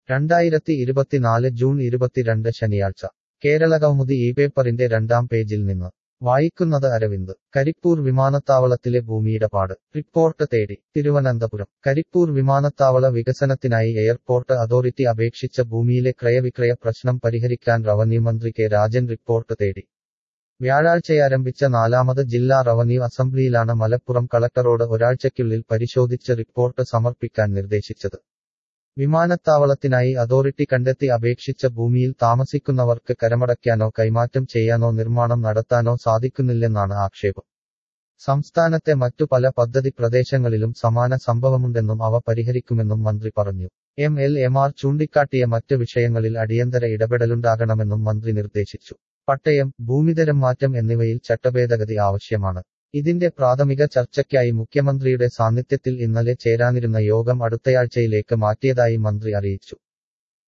രണ്ടായിരത്തി ഇരുപത്തിനാല് ജൂൺ ഇരുപത്തിരണ്ട് ശനിയാഴ്ച കേരള കൗമുദി ഈ പേപ്പറിന്റെ രണ്ടാം പേജിൽ നിന്ന് വായിക്കുന്നത് അരവിന്ദ് കരിപ്പൂർ വിമാനത്താവളത്തിലെ ഭൂമിയിടപാട് റിപ്പോർട്ട് തേടി തിരുവനന്തപുരം കരിപ്പൂർ വിമാനത്താവള വികസനത്തിനായി എയർപോർട്ട് അതോറിറ്റി അപേക്ഷിച്ച ഭൂമിയിലെ ക്രയവിക്രയ പ്രശ്നം പരിഹരിക്കാൻ റവന്യൂ മന്ത്രി കെ രാജൻ റിപ്പോർട്ട് തേടി വ്യാഴാഴ്ചയാരംഭിച്ച നാലാമത് ജില്ലാ റവന്യൂ അസംബ്ലിയിലാണ് മലപ്പുറം കളക്ടറോട് ഒരാഴ്ചയ്ക്കുള്ളിൽ പരിശോധിച്ച് റിപ്പോർട്ട് സമർപ്പിക്കാൻ നിർദ്ദേശിച്ചത് വിമാനത്താവളത്തിനായി അതോറിറ്റി കണ്ടെത്തി അപേക്ഷിച്ച ഭൂമിയിൽ താമസിക്കുന്നവർക്ക് കരമടയ്ക്കാനോ കൈമാറ്റം ചെയ്യാനോ നിർമ്മാണം നടത്താനോ സാധിക്കുന്നില്ലെന്നാണ് ആക്ഷേപം സംസ്ഥാനത്തെ മറ്റു പല പദ്ധതി പ്രദേശങ്ങളിലും സമാന സംഭവമുണ്ടെന്നും അവ പരിഹരിക്കുമെന്നും മന്ത്രി പറഞ്ഞു എം എൽ എമാർ ചൂണ്ടിക്കാട്ടിയ മറ്റ് വിഷയങ്ങളിൽ അടിയന്തര ഇടപെടലുണ്ടാകണമെന്നും മന്ത്രി നിർദ്ദേശിച്ചു പട്ടയം ഭൂമിതരം മാറ്റം എന്നിവയിൽ ചട്ടഭേദഗതി ആവശ്യമാണ് ഇതിന്റെ പ്രാഥമിക ചർച്ചയ്ക്കായി മുഖ്യമന്ത്രിയുടെ സാന്നിധ്യത്തിൽ ഇന്നലെ ചേരാനിരുന്ന യോഗം അടുത്തയാഴ്ചയിലേക്ക് മാറ്റിയതായി മന്ത്രി അറിയിച്ചു